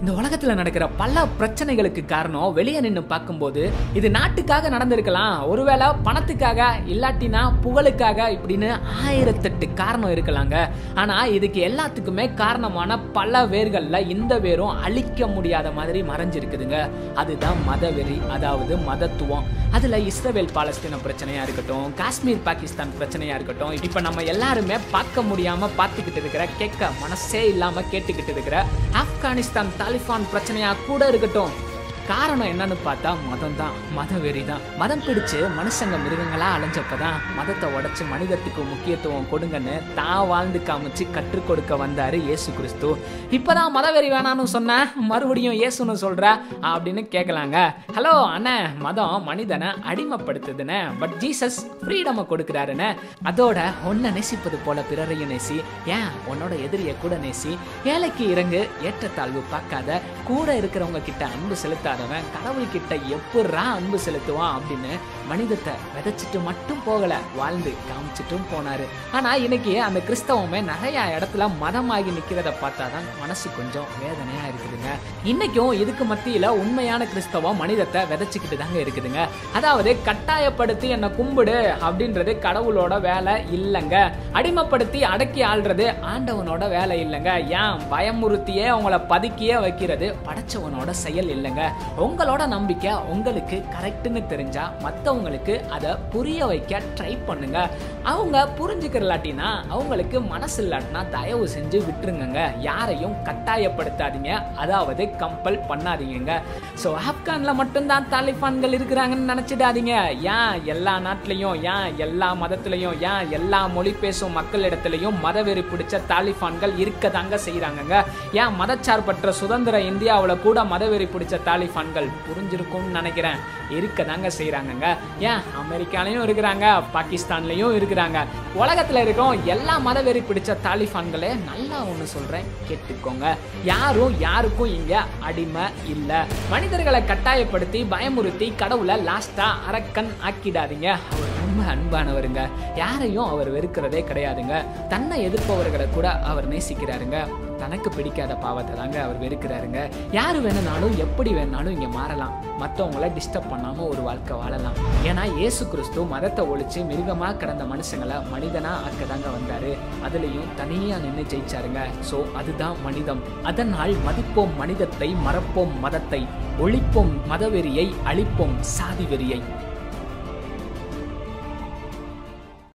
இந்த உலகத்துல நடக்கிற பல பிரச்சனைகளுக்கு காரணம் வெளியே நின்று பார்க்கும்போது இது நாட்டுக்காக நடந்திருக்கலாம் ஒருவேளை பணத்துக்காக இல்லாட்டினா புகழுக்காக இப்படின்னு ஆயிரத்தெட்டு காரணம் இருக்கலாங்க ஆனா இதுக்கு எல்லாத்துக்குமே காரணமான பல வேர்கள்ல இந்த வேரும் அழிக்க முடியாத மாதிரி மறைஞ்சிருக்குதுங்க அதுதான் மதவெறி அதாவது மதத்துவம் அதுல இஸ்ரேல் பாலஸ்தீன பிரச்சனையா இருக்கட்டும் காஷ்மீர் பாகிஸ்தான் பிரச்சனையா இருக்கட்டும் இப்ப நம்ம எல்லாருமே பார்க்க முடியாம பார்த்துக்கிட்டு இருக்கிற கேட்க மனசே இல்லாம கேட்டுக்கிட்டு இருக்கிற ஆப்கானிஸ்தான் தாலிபான் பிரச்சனையா கூட இருக்கட்டும் காரணம் என்னன்னு பார்த்தா மதம் தான் மத வெறி தான் மதம் பிடிச்சு மனுஷங்க மிருகங்களா அலைஞ்சப்பதான் மதத்தை உடைச்சு மனிதத்துக்கு முக்கியத்துவம் கொடுங்கன்னு தான் வாழ்ந்து காமிச்சு கற்றுக் கொடுக்க வந்தாரு இயேசு கிறிஸ்து இப்பதான் மதவெறி வேணாம்னு சொன்ன மறுபடியும் இயேசுன்னு சொல்ற அப்படின்னு கேட்கலாங்க ஹலோ அண்ணே மதம் மனிதனை அடிமைப்படுத்துதுன்னு பட் ஜீசஸ் ஃப்ரீடமை கொடுக்குறாருன்னு அதோட ஒன்ன நேசிப்பது போல பிறரையும் நேசி ஏன் உன்னோட எதிரியை கூட நேசி ஏழைக்கு இறங்கு ஏற்றத்தாழ்வு பார்க்காத கூட இருக்கிறவங்க கிட்ட அன்பு செலுத்தாதவன் கடவுள் கிட்ட எப்படா அன்பு செலுத்துவான் அப்படின்னு மனிதத்தை விதைச்சிட்டு மட்டும் போகல வாழ்ந்து காமிச்சிட்டும் போனாரு ஆனா இன்னைக்கு அந்த கிறிஸ்தவமே நிறைய இடத்துல மதமாகி நிக்கிறத பார்த்தாதான் மனசு கொஞ்சம் வேதனையா இருக்குதுங்க இன்னைக்கும் இதுக்கு மத்தியில உண்மையான கிறிஸ்தவம் மனிதத்தை விதைச்சுக்கிட்டு தாங்க இருக்குதுங்க அதாவது கட்டாயப்படுத்தி என்னை கும்பிடு அப்படின்றது கடவுளோட வேலை இல்லைங்க அடிமைப்படுத்தி அடக்கி ஆள்றது ஆண்டவனோட வேலை இல்லைங்க ஏன் பயமுறுத்தியே அவங்கள பதுக்கியே வைக்கிறது படைச்சவனோட செயல் இல்லைங்க உங்களோட நம்பிக்கை உங்களுக்கு கரெக்ட்னு தெரிஞ்சா மற்றவங்களுக்கு அதை புரிய வைக்க ட்ரை பண்ணுங்க அவங்க புரிஞ்சுக்கிறலாட்டினா அவங்களுக்கு மனசு இல்லாட்டினா தயவு செஞ்சு விட்டுருங்க யாரையும் கட்டாயப்படுத்தாதீங்க அதாவது கம்பல் பண்ணாதீங்க ஸோ ஆப்கானில் மட்டும்தான் தாலிபான்கள் இருக்கிறாங்கன்னு நினச்சிடாதீங்க ஏன் எல்லா நாட்டிலையும் ஏன் எல்லா மதத்துலையும் ஏன் எல்லா மொழி பேசும் மக்களிடத்துலையும் மதவெறி பிடிச்ச தாலிபான்கள் இருக்க தாங்க செய்கிறாங்கங்க ஏன் மதச்சார்பற்ற சுதந்திர இந்தியாவில் கூட மதவெறி பிடிச்ச தாலிபான்கள் புரிஞ்சிருக்கும்னு நினைக்கிறேன் இருக்க தாங்க செய்கிறாங்கங்க ஏன் அமெரிக்காலையும் இருக்கிறாங்க பாகிஸ்தான்லையும் இருக்கிறாங்க உலகத்தில் இருக்கும் எல்லா மதவெறி பிடிச்ச தாலிபான்களே நல்லா ஒன்று சொல்கிறேன் கேட்டுக்கோங்க யாரும் யாருக்கும் இங்கே அடிமை இல்லை மனிதர்களை கட்டாயப்படுத்தி பயமுறுத்தி கடவுளை லாஸ்ட்டாக அரக்கன் ஆக்கிடாதீங்க அவர் ரொம்ப அன்பானவருங்க யாரையும் அவர் வெறுக்கிறதே கிடையாதுங்க தன்னை எதிர்ப்பவர்களை கூட அவர் நேசிக்கிறாருங்க தனக்கு பிடிக்காத பாவத்தை தாங்க அவர் வெறுக்கிறாருங்க யார் வேணும்னாலும் எப்படி வேணாலும் இங்கே மாறலாம் மற்றவங்கள டிஸ்டர்ப் பண்ணாமல் ஒரு வாழ்க்கை வாழலாம் ஏன்னா இயேசு கிறிஸ்து மதத்தை ஒழிச்சு மிருகமாக கிடந்த மனுஷங்களை மனிதனாக ஆக்க தாங்க வந்தார் அதுலேயும் தனியாக நின்று ஜெயிச்சாருங்க ஸோ அதுதான் மனிதம் அதனால் மதிப்போம் மனிதத்தை மறப்போம் மதத்தை ஒழிப்போம் மதவெறியை அழிப்போம் சாதி வெறியை